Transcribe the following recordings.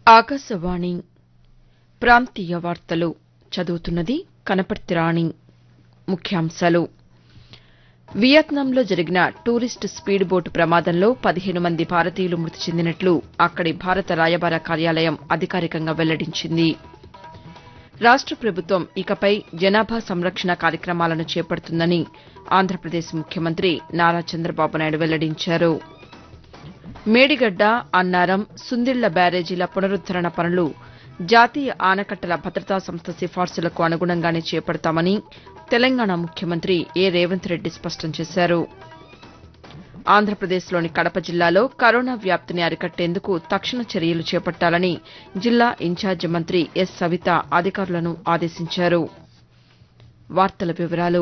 ఆకాశవాణి ప్రాంతీయ వార్తలు చదువుతున్నది కనపర్తి రాణి ముఖ్యాంశాలు వియత్నాంలో జరిగిన టూరిస్టు స్పీడ్ బోటు ప్రమాదంలో పదిహేను మంది భారతీయులు మృతి చెందినట్లు అక్కడి భారత రాయబార కార్యాలయం అధికారికంగా వెల్లడించింది రాష్ట ప్రభుత్వం ఇకపై జనాభా సంరక్షణ కార్యక్రమాలను చేపడుతుందని ఆంధ్రప్రదేశ్ ముఖ్యమంత్రి నారా చంద్రబాబు నాయుడు వెల్లడించారు మేడిగడ్డ అన్నారం సుందిళ్ల బ్యారేజీల పునరుద్దరణ పనులు జాతీయ ఆనకట్టల భద్రతా సంస్థ సిఫార్సులకు అనుగుణంగానే చేపడతామని తెలంగాణ ముఖ్యమంత్రి ఏ రేవంత్ రెడ్డి స్పష్టం చేశారు ఆంధ్రప్రదేశ్లోని కడప జిల్లాలో కరోనా వ్యాప్తిని అరికట్టేందుకు తక్షణ చర్యలు చేపట్టాలని జిల్లా ఇన్ఛార్జి మంత్రి ఎస్ సవిత అధికారులను ఆదేశించారు వార్తల వివరాలు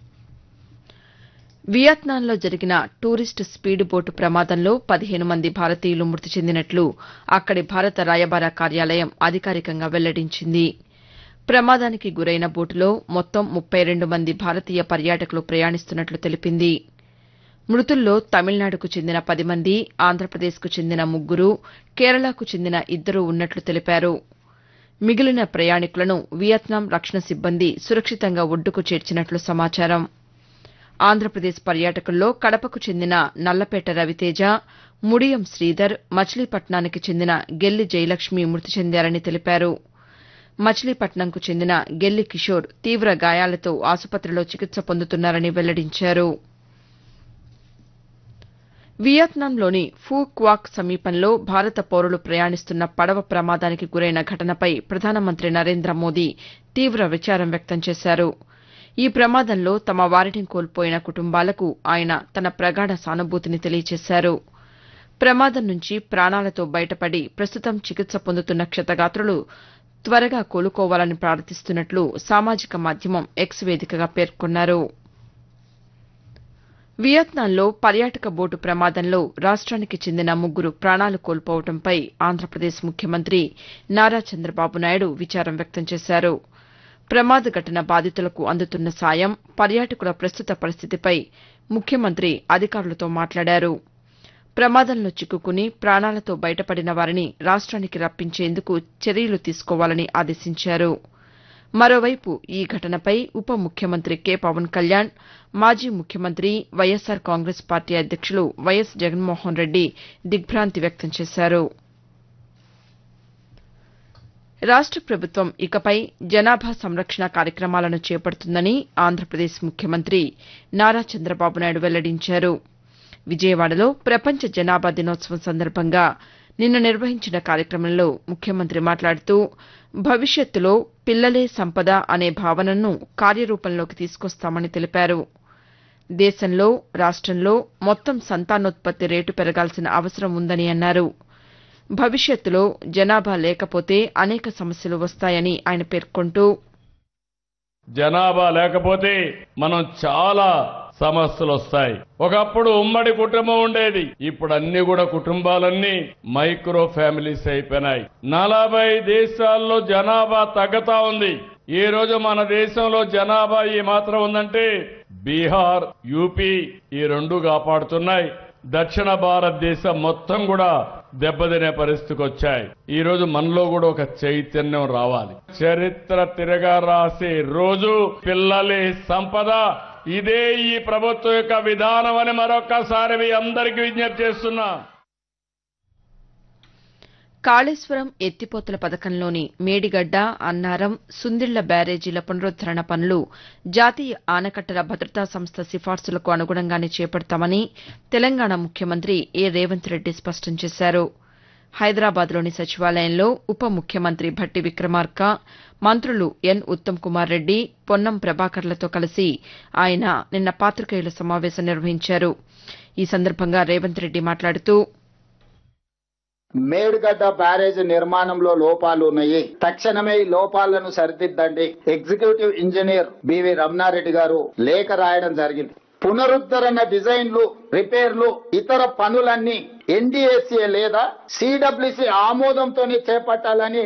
వియత్నాంలో జరిగిన టూరిస్టు స్పీడ్ బోటు ప్రమాదంలో పదిహేను మంది భారతీయులు మృతి చెందినట్లు అక్కడి భారత రాయబార కార్యాలయం అధికారికంగా వెల్లడించింది ప్రమాదానికి గురైన బోటులో మొత్తం ముప్పై రెండు మంది భారతీయ పర్యాటకులు ప్రయాణిస్తున్నట్లు తెలిపింది మృతుల్లో తమిళనాడుకు చెందిన పది మంది ఆంధ్రప్రదేశ్కు చెందిన ముగ్గురు కేరళకు చెందిన ఇద్దరు ఉన్నట్లు తెలిపారు మిగిలిన ప్రయాణికులను వియత్నాం రక్షణ సిబ్బంది సురక్షితంగా ఒడ్డుకు చేర్చినట్లు సమాచారం ఆంధ్రప్రదేశ్ పర్యాటకుల్లో కడపకు చెందిన నల్లపేట రవితేజ ముడియం శ్రీధర్ మచిలీపట్నానికి చెందిన గెల్లి జయలక్ష్మి మృతి చెందారని తెలిపారు మచిలీపట్నంకు చెందిన గెల్లి కిషోర్ తీవ్ర గాయాలతో ఆసుపత్రిలో చికిత్స పొందుతున్నారని వెల్లడించారు వియత్నాంలోని ఫూ క్వాక్ సమీపంలో భారత పౌరులు ప్రయాణిస్తున్న పడవ ప్రమాదానికి గురైన ఘటనపై ప్రధానమంత్రి నరేంద్ర మోదీ తీవ్ర విచారం వ్యక్తం చేశారు ఈ ప్రమాదంలో తమ వారిని కోల్పోయిన కుటుంబాలకు ఆయన తన ప్రగాఢ సానుభూతిని తెలియజేశారు ప్రమాదం నుంచి ప్రాణాలతో బయటపడి ప్రస్తుతం చికిత్స పొందుతున్న క్షతగాత్రులు త్వరగా కోలుకోవాలని ప్రార్థిస్తున్నట్లు సామాజిక మాధ్యమం ఎక్స్ వేదికగా పేర్కొన్నారు వియత్నాంలో పర్యాటక బోటు ప్రమాదంలో రాష్ట్రానికి చెందిన ముగ్గురు ప్రాణాలు కోల్పోవడంపై ఆంధ్రప్రదేశ్ ముఖ్యమంత్రి నారా చంద్రబాబు నాయుడు విచారం వ్యక్తం చేశారు ప్రమాద ఘటన బాధితులకు అందుతున్న సాయం పర్యాటకుల ప్రస్తుత పరిస్థితిపై ముఖ్యమంత్రి అధికారులతో మాట్లాడారు ప్రమాదంలో చిక్కుకుని ప్రాణాలతో బయటపడిన వారిని రాష్ట్రానికి రప్పించేందుకు చర్యలు తీసుకోవాలని ఆదేశించారు మరోవైపు ఈ ఘటనపై ఉప ముఖ్యమంత్రి కె పవన్ కళ్యాణ్ మాజీ ముఖ్యమంత్రి వైఎస్సార్ కాంగ్రెస్ పార్టీ అధ్యక్షులు వైఎస్ జగన్మోహన్ రెడ్డి దిగ్భాంతి వ్యక్తం చేశారు రాష్ట ప్రభుత్వం ఇకపై జనాభా సంరక్షణ కార్యక్రమాలను చేపడుతుందని ఆంధ్రప్రదేశ్ ముఖ్యమంత్రి నారా చంద్రబాబు నాయుడు వెల్లడించారు విజయవాడలో ప్రపంచ జనాభా దినోత్సవం సందర్భంగా నిన్న నిర్వహించిన కార్యక్రమంలో ముఖ్యమంత్రి మాట్లాడుతూ భవిష్యత్తులో పిల్లలే సంపద అనే భావనను కార్యరూపంలోకి తీసుకొస్తామని తెలిపారు దేశంలో రాష్టంలో మొత్తం సంతానోత్పత్తి రేటు పెరగాల్సిన అవసరం ఉందని అన్నారు భవిష్యత్తులో జనాభా లేకపోతే అనేక సమస్యలు వస్తాయని ఆయన పేర్కొంటూ జనాభా లేకపోతే మనం చాలా సమస్యలు వస్తాయి ఒకప్పుడు ఉమ్మడి కుటుంబం ఉండేది ఇప్పుడు అన్ని కూడా కుటుంబాలన్నీ మైక్రో ఫ్యామిలీస్ అయిపోయినాయి నలభై దేశాల్లో జనాభా తగ్గుతా ఉంది ఈ రోజు మన దేశంలో జనాభా ఈ మాత్రం ఉందంటే బీహార్ యూపీ ఈ రెండు కాపాడుతున్నాయి దక్షిణ భారతదేశం మొత్తం కూడా దెబ్బతినే పరిస్థితికి వచ్చాయి ఈ రోజు మనలో కూడా ఒక చైతన్యం రావాలి చరిత్ర తిరగా రాసే రోజు పిల్లలే సంపద ఇదే ఈ ప్రభుత్వం యొక్క విధానం అని మరొక్కసారి మీ అందరికీ విజ్ఞప్తి చేస్తున్నా కాళేశ్వరం ఎత్తిపోతల పథకంలోని మేడిగడ్డ అన్నారం సుందిళ్ల బ్యారేజీల పునరుద్దరణ పనులు జాతీయ ఆనకట్టల భద్రతా సంస్థ సిఫార్సులకు అనుగుణంగానే చేపడతామని తెలంగాణ ముఖ్యమంత్రి ఏ రేవంత్ రెడ్డి స్పష్టం చేశారు హైదరాబాద్లోని సచివాలయంలో ఉప ముఖ్యమంత్రి భట్టి విక్రమార్క మంత్రులు ఎన్ ఉత్తమ్ కుమార్ రెడ్డి పొన్నం ప్రభాకర్లతో కలిసి ఆయన నిన్న పాతికేయుల సమావేశం నిర్వహించారు ఈ సందర్భంగా రేవంత్ రెడ్డి మాట్లాడుతూ మేడిగడ్డ బ్యారేజ్ నిర్మాణంలో లోపాలు ఉన్నాయి తక్షణమే ఈ లోపాలను సరిదిద్దండి ఎగ్జిక్యూటివ్ ఇంజనీర్ బివి రమణారెడ్డి గారు లేఖ రాయడం జరిగింది పునరుద్ధరణ డిజైన్లు రిపేర్లు ఇతర పనులన్నీ ఎన్డీఏసీఏ లేదా సిడబ్ల్యూసీ ఆమోదంతో చేపట్టాలని